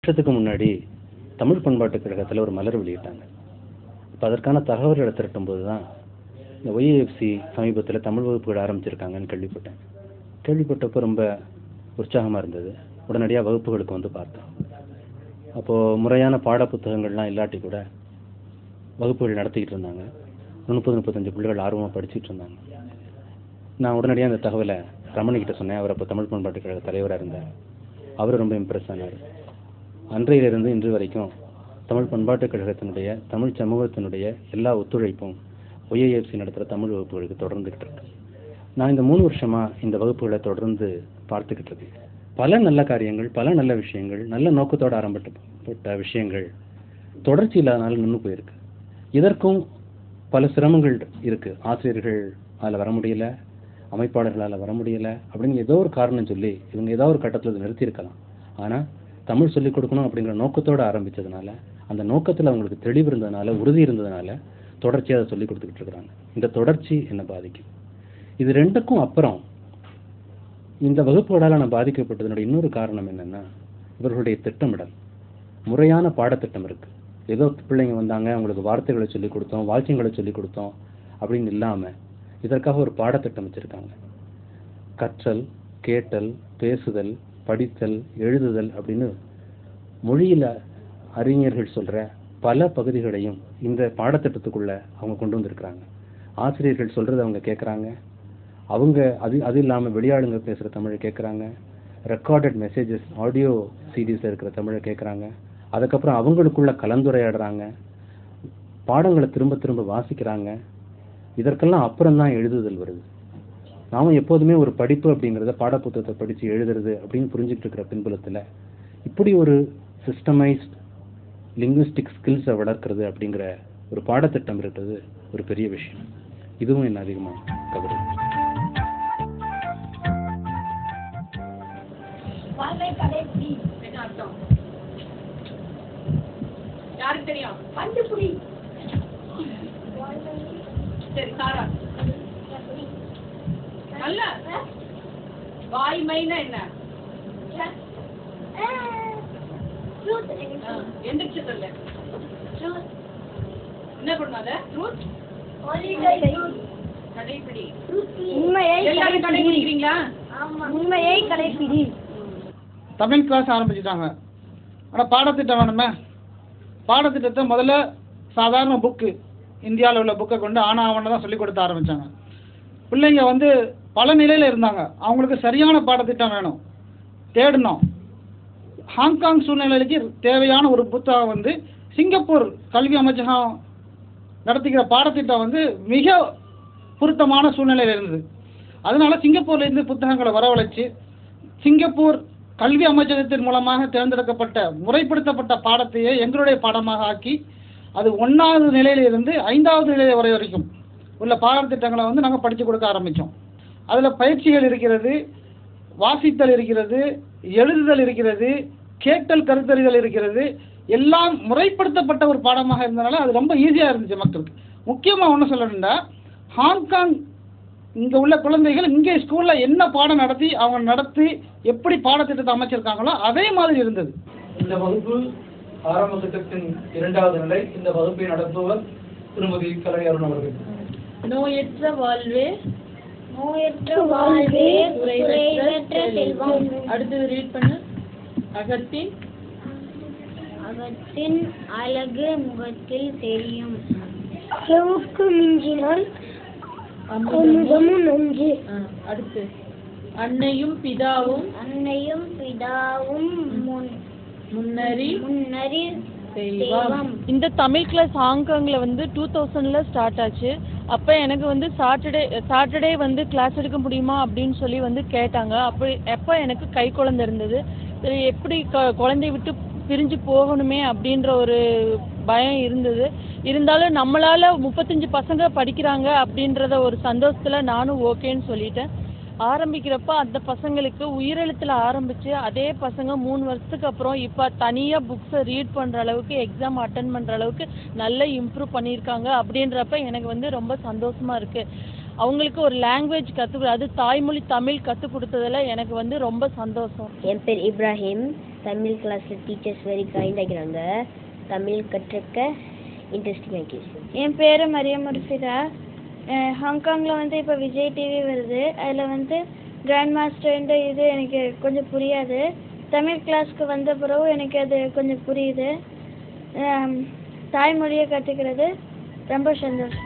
வருஷத்துக்கு முன்னாடி தமிழ் பண்பாட்டுக் கழகத்தில் ஒரு மலர் வெளியிட்டாங்க இப்போ அதற்கான தகவல்களை திரட்டும் போது தான் இந்த ஒய்ஏஎஃப்சி சமீபத்தில் தமிழ் வகுப்புகள் ஆரம்பிச்சிருக்காங்கன்னு கேள்விப்பட்டேன் கேள்விப்பட்டப்போ ரொம்ப உற்சாகமாக இருந்தது உடனடியாக வகுப்புகளுக்கு வந்து பார்த்தேன் அப்போது முறையான பாட புத்தகங்கள்லாம் இல்லாட்டி கூட வகுப்புகள் நடத்திக்கிட்டு இருந்தாங்க முப்பது முப்பத்தஞ்சு பிள்ளைகள் ஆர்வமாக படிச்சுட்டு இருந்தாங்க நான் உடனடியாக அந்த தகவலை ரமணிக்கிட்ட சொன்னேன் அவர் அப்போ தமிழ் பண்பாட்டுக் கழக தலைவராக இருந்தார் அவர் ரொம்ப இம்ப்ரெஸ் ஆனார் அன்றையிலிருந்து இன்று வரைக்கும் தமிழ் பண்பாட்டுக் கழகத்தினுடைய தமிழ் சமூகத்தினுடைய எல்லா ஒத்துழைப்பும் ஒய்ஏஎஃப்சி நடத்துகிற தமிழ் வகுப்புகளுக்கு தொடர்ந்துக்கிட்டு இருக்கு நான் இந்த மூணு வருஷமாக இந்த வகுப்புகளை தொடர்ந்து பார்த்துக்கிட்டு இருக்கேன் பல நல்ல காரியங்கள் பல நல்ல விஷயங்கள் நல்ல நோக்கத்தோடு ஆரம்பிக்கப்பட்ட விஷயங்கள் தொடர்ச்சி இல்லாதனால நின்று போயிருக்கு இதற்கும் பல சிரமங்கள் இருக்கு ஆசிரியர்கள் அதில் வர முடியல அமைப்பாளர்களால் வர முடியல அப்படின்னு ஏதோ ஒரு காரணம் சொல்லி இவங்க ஏதோ ஒரு கட்டத்தில் அதை நிறுத்தியிருக்கலாம் ஆனால் தமிழ் சொல்லிக் கொடுக்கணும் அப்படிங்கிற நோக்கத்தோடு ஆரம்பிச்சதுனால அந்த நோக்கத்தில் அவங்களுக்கு தெளிவு இருந்ததுனால உறுதி இருந்ததுனால தொடர்ச்சியாக அதை சொல்லி கொடுத்துக்கிட்டு இருக்கிறாங்க இந்த தொடர்ச்சி என்னை பாதிக்கும் இது ரெண்டுக்கும் அப்புறம் இந்த வகுப்புகளால் நான் பாதிக்கப்பட்டதனுடைய இன்னொரு காரணம் என்னன்னா இவர்களுடைய திட்டமிடல் முறையான பாடத்திட்டம் இருக்கு ஏதோ பிள்ளைங்க வந்தாங்க அவங்களுக்கு வார்த்தைகளை சொல்லிக் கொடுத்தோம் வாக்கியங்களை சொல்லிக் கொடுத்தோம் அப்படின்னு இல்லாமல் இதற்காக ஒரு பாடத்திட்டம் வச்சுருக்காங்க கற்றல் கேட்டல் பேசுதல் படித்தல் எழுதுதல் அப்படின்னு மொழியில் அறிஞர்கள் சொல்கிற பல பகுதிகளையும் இந்த பாடத்திட்டத்துக்குள்ளே அவங்க கொண்டு வந்திருக்கிறாங்க ஆசிரியர்கள் சொல்கிறத அவங்க கேட்குறாங்க அவங்க அது அது இல்லாமல் வெளியாளுங்க பேசுகிற தமிழை கேட்குறாங்க ரெக்கார்டட் மெசேஜஸ் ஆடியோ சீரீஸில் இருக்கிற தமிழை கேட்குறாங்க அதுக்கப்புறம் அவங்களுக்குள்ள கலந்துரையாடுறாங்க பாடங்களை திரும்ப திரும்ப வாசிக்கிறாங்க இதற்கெல்லாம் அப்புறம் தான் எழுதுதல் வருது நாம எப்போதுமே ஒரு படிப்பு அப்படிங்கிறத பாடப்புத்தகத்தை படித்து எழுதுறது அப்படின்னு புரிஞ்சுக்கிட்டு இருக்கிற பின்புலத்தில் இப்படி ஒரு சிஸ்டமைஸ்ட் லிங்குவிஸ்டிக் ஸ்கில்ஸை வளர்க்குறது அப்படிங்கிற ஒரு பாடத்திட்டம் இருக்கிறது ஒரு பெரிய விஷயம் இதுவும் என்ன அதிகமாக கவருது என்ன அர்த்தம் யாருக்கு தெரியும் கண்டுபிடி சரி சாரா நல்ல வாய்மைன்னா என்ன ஆ, எந்திரிச்சு சொல்லு என்ன பண்ணும் அத ட்ரூத் கடைப்பிடி உண்மையை எல்லாரும் கடைபிடிக்கிறீங்களா உண்மையை கடைப்பிடி தமிழ் கிளாஸ் ஆரம்பிச்சிட்டாங்க ஆனால் பாடத்திட்டம் வேணுமே பாடத்திட்டத்தை முதல்ல சாதாரண புக்கு இந்தியாவில் உள்ள புக்கை கொண்டு ஆனா ஆவணம் தான் சொல்லிக் கொடுத்த ஆரம்பித்தாங்க பிள்ளைங்க வந்து பல நிலையில் இருந்தாங்க அவங்களுக்கு சரியான பாடத்திட்டம் வேணும் தேடினோம் ஹாங்காங் சூழ்நிலைக்கு தேவையான ஒரு புத்தகம் வந்து சிங்கப்பூர் கல்வி அமைச்சகம் நடத்துகிற பாடத்திட்டம் வந்து மிக பொருத்தமான சூழ்நிலையில் இருந்தது அதனால சிங்கப்பூர்ல இருந்து புத்தகங்களை வரவழைச்சு சிங்கப்பூர் கல்வி அமைச்சகத்தின் மூலமாக தேர்ந்தெடுக்கப்பட்ட முறைப்படுத்தப்பட்ட பாடத்தையே எங்களுடைய பாடமாக ஆக்கி அது ஒன்றாவது நிலையிலிருந்து ஐந்தாவது நிலை வரை வரைக்கும் உள்ள பாடத்திட்டங்களை வந்து நாங்கள் படித்து கொடுக்க ஆரம்பித்தோம் அதில் பயிற்சிகள் இருக்கிறது வாசித்தல் இருக்கிறது எழுதுதல் இருக்கிறது கேட்டல் கருத்தறிதல் இருக்கிறது எல்லாம் முறைப்படுத்தப்பட்ட ஒரு பாடமாக இருந்தனால அது ரொம்ப ஈஸியாக இருந்துச்சு மக்களுக்கு முக்கியமாக ஒன்று சொல்லணும்னா ஹாங்காங் இங்கே உள்ள குழந்தைகள் இங்கே ஸ்கூலில் என்ன பாடம் நடத்தி அவங்க நடத்தி எப்படி பாடத்திட்டத்தை அமைச்சிருக்காங்களோ அதே மாதிரி இருந்தது இந்த வகுப்பு ஆரம்ப கட்டத்தின் இரண்டாவது நிலை இந்த வகுப்பை நடத்துவர் திருமதி கலை அருண் அவர்கள் நோயற்ற வாழ்வே நோயற்ற வாழ்வே குறைவற்ற செல்வம் அடுத்தது ரீட் பண்ணு அகத்தின் அகத்தின் அழகு முகத்தில் தெரியும் செவுக்கு மிஞ்சினால் அமுதமும் நஞ்சு ஆ, அடுத்து அன்னையும் பிதாவும் அன்னையும் பிதாவும் முன் முன்னறி முன்னறி தெய்வம் தெய்வம் இந்த தமிழ் கிளாஸ் ஹாங்காங்ல வந்து டூ தௌசண்ட்ல ஸ்டார்ட் ஆச்சு அப்போ எனக்கு வந்து சாட்டர்டே சாட்டர்டே வந்து கிளாஸ் எடுக்க முடியுமா அப்படின்னு சொல்லி வந்து கேட்டாங்க அப்படி எப்போ எனக்கு கை குழந்தை இருந்தது சரி எப்படி க- குழந்தைய விட்டு பிரிஞ்சு போகணுமே அப்படின்ற ஒரு பயம் இருந்தது இருந்தாலும் நம்மளால முப்பத்தஞ்சு பசங்க படிக்கிறாங்க அப்படின்றத ஒரு சந்தோஷத்துல நானும் ஓகேன்னு சொல்லிட்டேன் ஆரம்பிக்கிறப்ப அந்த பசங்களுக்கு உயிரெழுத்துல ஆரம்பிச்சு அதே பசங்க மூணு வருஷத்துக்கு அப்புறம் இப்போ தனியாக புக்ஸை ரீட் பண்ணுற அளவுக்கு எக்ஸாம் அட்டன் பண்ணுற அளவுக்கு நல்லா இம்ப்ரூவ் பண்ணியிருக்காங்க அப்படின்றப்ப எனக்கு வந்து ரொம்ப சந்தோஷமா இருக்கு அவங்களுக்கு ஒரு லாங்குவேஜ் கற்றுக் அது தாய்மொழி தமிழ் கற்றுக் கொடுத்ததுல எனக்கு வந்து ரொம்ப சந்தோஷம் என் பேர் இப்ராஹிம் தமிழ் கிளாஸில் டீச்சர்ஸ் வெரி கைண்ட் ஆகிறாங்க தமிழ் கற்றுக்க இன்ட்ரெஸ்டிங் ஆகிடுச்சு என் பேர் மரியம் முர்ஃபிதா ஹாங்காங்கில் வந்து இப்போ விஜய் டிவி வருது அதில் வந்து கிராண்ட் மாஸ்டர்ன்ற இது எனக்கு கொஞ்சம் புரியாது தமிழ் கிளாஸ்க்கு வந்த பிறகு எனக்கு அது கொஞ்சம் புரியுது ஆம், தாய்மொழியை கற்றுக்கிறது ரொம்ப சந்தோஷம்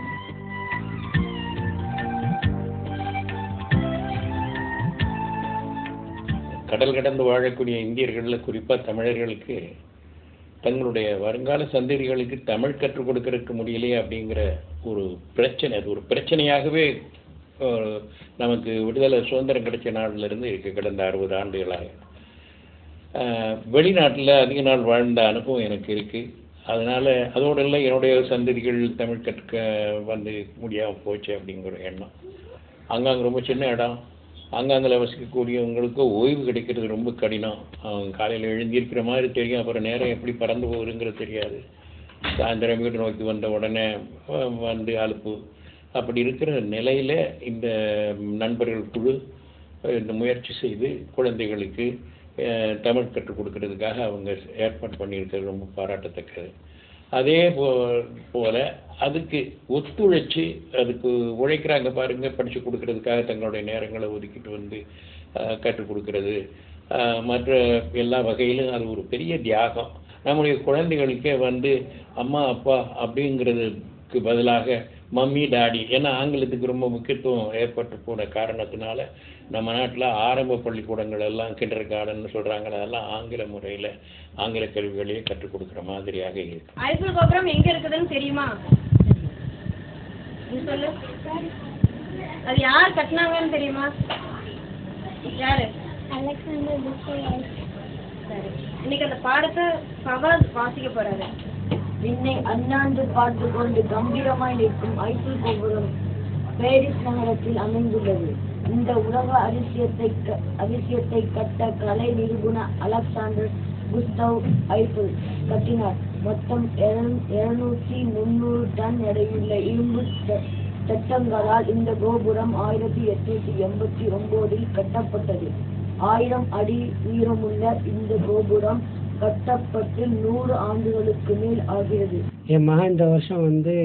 கடல் கடந்து வாழக்கூடிய இந்தியர்களில் குறிப்பாக தமிழர்களுக்கு தங்களுடைய வருங்கால சந்ததிகளுக்கு தமிழ் கற்றுக் கொடுக்கறதுக்கு முடியலையே அப்படிங்கிற ஒரு பிரச்சனை அது ஒரு பிரச்சனையாகவே அஹ், நமக்கு விடுதலை சுதந்திரம் கிடைச்ச நாள்ல இருந்து இருக்கு கடந்த அறுபது ஆண்டுகளாக அஹ், வெளிநாட்டுல அதிக நாள் வாழ்ந்த அனுபவம் எனக்கு இருக்கு அதனால அதோட இல்லை என்னுடைய சந்ததிகள் தமிழ் கற்க வந்து முடியாம போச்சு அப்படிங்கிற எண்ணம் அங்கங்க ரொம்ப சின்ன இடம் அங்கங்கில் வசிக்கக்கூடியவங்களுக்கு ஓய்வு கிடைக்கிறது ரொம்ப கடினம் அவங்க காலையில் எழுந்திருக்கிற மாதிரி தெரியும் அப்புறம் நேரம் எப்படி பறந்து போகுதுங்கிறது தெரியாது சாயந்தரம் வீடு நோக்கி வந்த உடனே அஹ், வந்து அலுப்பு அப்படி இருக்கிற நிலையில் இந்த நண்பர்கள் குழு அஹ், இந்த முயற்சி செய்து குழந்தைகளுக்கு அஹ், தமிழ் கற்றுக் கொடுக்கறதுக்காக அவங்க ஏற்பாடு பண்ணியிருக்கிறது ரொம்ப பாராட்டத்தக்கது அதே போ போல அதுக்கு ஒத்துழைச்சு அதுக்கு உழைக்கிறாங்க பாருங்க படிச்சு கொடுக்கறதுக்காக தங்களுடைய நேரங்களை ஒதுக்கிட்டு வந்து அஹ், கற்றுக் கொடுக்கறது அஹ், மற்ற எல்லா வகையிலும் அது ஒரு பெரிய தியாகம் நம்முடைய குழந்தைகளுக்கே வந்து அம்மா அப்பா அப்படிங்கிறதுக்கு பதிலாக மம்மி டாடி ஏன்னா ஆங்கிலத்துக்கு ரொம்ப முக்கியத்துவம் ஏற்பட்டு போன காரணத்தினால நம்ம நாட்டில் ஆரம்ப பள்ளிக்கூடங்கள் எல்லாம் கிண்டர் கார்டன் சொல்கிறாங்க அதெல்லாம் ஆங்கில முறையில் ஆங்கில கல்விகளையே கற்றுக் கொடுக்குற மாதிரியாக இருக்கு ஐபிஎல் கோபுரம் எங்க இருக்குதுன்னு தெரியுமா நீ சொல்லு அது யார் கட்டினாங்கன்னு தெரியுமா யாரு அலெக்சாண்டர் புக்கோயாஸ் சரி இன்னைக்கு அந்த பாடத்தை பவர் வாசிக்க போறாரு விண்ணை அண்ணாந்து பார்த்து கொண்டு கம்பீரமாய் நிற்கும் ஐபில் கோபுரம் பாரிஸ் நகரத்தில் அமைந்துள்ளது இந்த உலக அதிசயத்தை க- அதிசயத்தை கட்ட கலை நிறுவன அலெக்சாண்டர் குஸ்தவ் ஐபில் கட்டினார் மொத்தம் இருநூற்றி முந்நூறு டன் எடையுள்ள இரும்பு ச- சட்டங்களால் இந்த கோபுரம் ஆயிரத்தி எட்நூத்தி எண்பத்தி ஒன்பதில் கட்டப்பட்டது ஆயிரம் அடி உயரமுள்ள இந்த கோபுரம் கட்டப்பட்டு நூறு ஆண்டுகளுக்கு மேல் ஆகிறது என் மகன் இந்த வருஷம் வந்து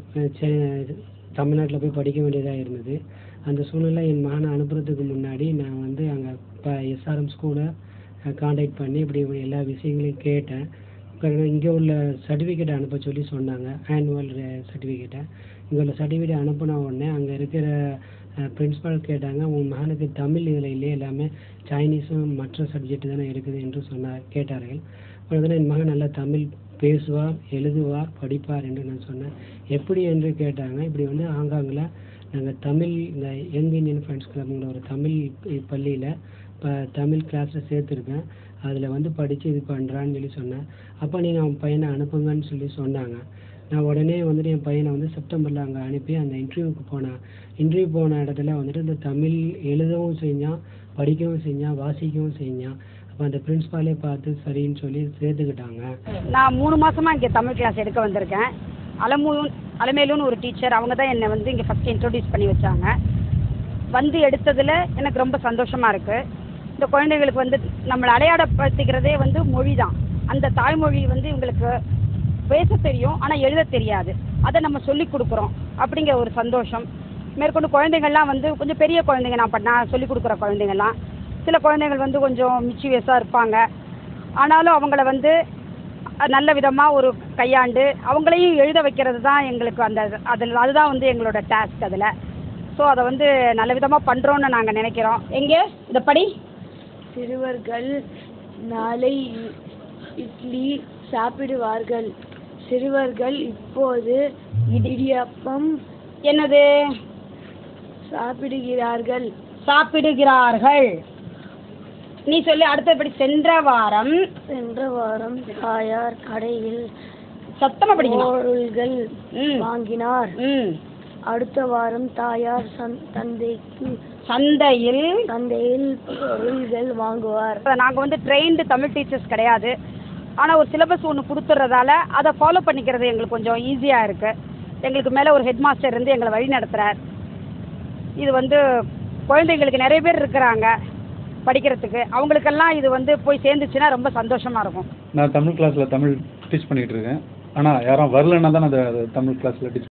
தமிழ்நாட்டில் போய் படிக்க வேண்டியதாக இருந்தது அந்த சூழ்நிலை என் மகனை அனுப்புறதுக்கு முன்னாடி நான் வந்து அங்கே இப்போ எஸ்ஆர்எம் ஸ்கூலை காண்டாக்ட் பண்ணி இப்படி இப்படி எல்லா விஷயங்களையும் கேட்டேன் அப்புறம் இங்கே உள்ள சர்டிஃபிகேட் அனுப்ப சொல்லி சொன்னாங்க ஆனுவல் சர்டிஃபிகேட்டை இங்கே உள்ள சர்டிஃபிகேட் அனுப்பின உடனே அங்கே இருக்கிற பிரின்ஸிபல் கேட்டாங்க உன் மகனுக்கு தமிழ் இதில் இல்லையே எல்லாமே சைனீஸும் மற்ற சப்ஜெக்ட் தானே இருக்குது என்று சொன்னார் கேட்டார்கள் உடனே என் மகன் நல்லா தமிழ் பேசுவார் எழுதுவார் படிப்பார் என்று நான் சொன்னேன் எப்படி என்று கேட்டாங்க இப்படி வந்து ஹாங்காங்கில் நாங்கள் தமிழ் இந்த யங் இந்தியன் ஃப்ரெண்ட்ஸ் கிளப்ங்கிற ஒரு தமிழ் பள்ளியில் இப்போ தமிழ் கிளாஸில் சேர்த்துருக்கேன் அதில் வந்து படித்து இது பண்ணுறான்னு சொல்லி சொன்னேன் அப்போ நீங்கள் அவன் பையனை அனுப்புங்கன்னு சொல்லி சொன்னாங்க நான் உடனே வந்துட்டு என் பையனை வந்து செப்டம்பரில் அங்கே அனுப்பி அந்த இன்டர்வியூக்கு போனேன் இன்டர்வியூ போன இடத்துல வந்துட்டு இந்த தமிழ் எழுதவும் செஞ்சான் படிக்கவும் செஞ்சான் வாசிக்கவும் செஞ்சான் அப்போ அந்த பிரின்ஸ்பாலே பார்த்து சரின்னு சொல்லி சேர்த்துக்கிட்டாங்க நான் மூணு மாசமா இங்கே தமிழ் கிளாஸ் எடுக்க வந்திருக்கேன் அலமூன் அலமேலுன்னு ஒரு டீச்சர் அவங்க தான் என்னை வந்து இங்கே ஃபஸ்ட்டு இன்ட்ரோடியூஸ் பண்ணி வச்சாங்க வந்து எடுத்ததில் எனக்கு ரொம்ப சந்தோஷமா இருக்கு இந்த குழந்தைகளுக்கு வந்து நம்மளை அடையாளப்படுத்திக்கிறதே வந்து மொழி தான் அந்த தாய்மொழி வந்து இவங்களுக்கு பேச தெரியும் ஆனால் எழுத தெரியாது அதை நம்ம சொல்லி கொடுக்குறோம் அப்படிங்கிற ஒரு சந்தோஷம் மேற்கொண்டு குழந்தைங்கள்லாம் வந்து கொஞ்சம் பெரிய குழந்தைங்க நான் பண்ண சொல்லி கொடுக்குற குழந்தைங்கள்லாம் சில குழந்தைகள் வந்து கொஞ்சம் மிச்சிவியஸாக இருப்பாங்க ஆனாலும் அவங்கள வந்து அஹ், நல்ல விதமாக ஒரு கையாண்டு அவங்களையும் எழுத வைக்கிறது தான் எங்களுக்கு அந்த அதில் அதுதான் வந்து எங்களோட டாஸ்க் அதில் ஸோ அதை வந்து நல்ல விதமாக பண்ணுறோன்னு நாங்கள் நினைக்கிறோம் எங்கே இந்த படி சிறுவர்கள் நாளை இ- இட்லி சாப்பிடுவார்கள் சிறுவர்கள் இப்போது இடியப்பம் என்னது சாப்பிடுகிறார்கள் சாப்பிடுகிறார்கள் நீ சொல்லி அடுத்தபடி சென்ற வாரம் சென்ற வாரம் தாயார் கடையில் சத்தமாக படிக்கணும் பொருள்கள் ம். வாங்கினார் ம் அடுத்த வாரம் தாயார் சந்- தந்தைக்கு சந்தையில் சந்தையில் பொருள்கள் வாங்குவார் நாங்கள் வந்து ட்ரெயின்டு தமிழ் டீச்சர்ஸ் கிடையாது ஆனால் ஒரு சிலபஸ் ஒன்று கொடுத்துட்றதால அதை ஃபாலோ பண்ணிக்கிறது எங்களுக்கு கொஞ்சம் ஈஸியாக இருக்குது எங்களுக்கு மேலே ஒரு ஹெட் மாஸ்டர் இருந்து எங்களை வழி நடத்துகிறார் இது வந்து குழந்தைங்களுக்கு நிறைய பேர் இருக்கிறாங்க படிக்கிறதுக்கு அவங்களுக்கெல்லாம் இது வந்து போய் சேர்ந்துச்சுன்னா ரொம்ப சந்தோஷமாக இருக்கும் நான் தமிழ் கிளாஸில் தமிழ் டீச் பண்ணிகிட்டு இருக்கேன் ஆனால் யாரும் வரலன்னா தான் நான் அந்த தமிழ் கிளாஸில் டீச்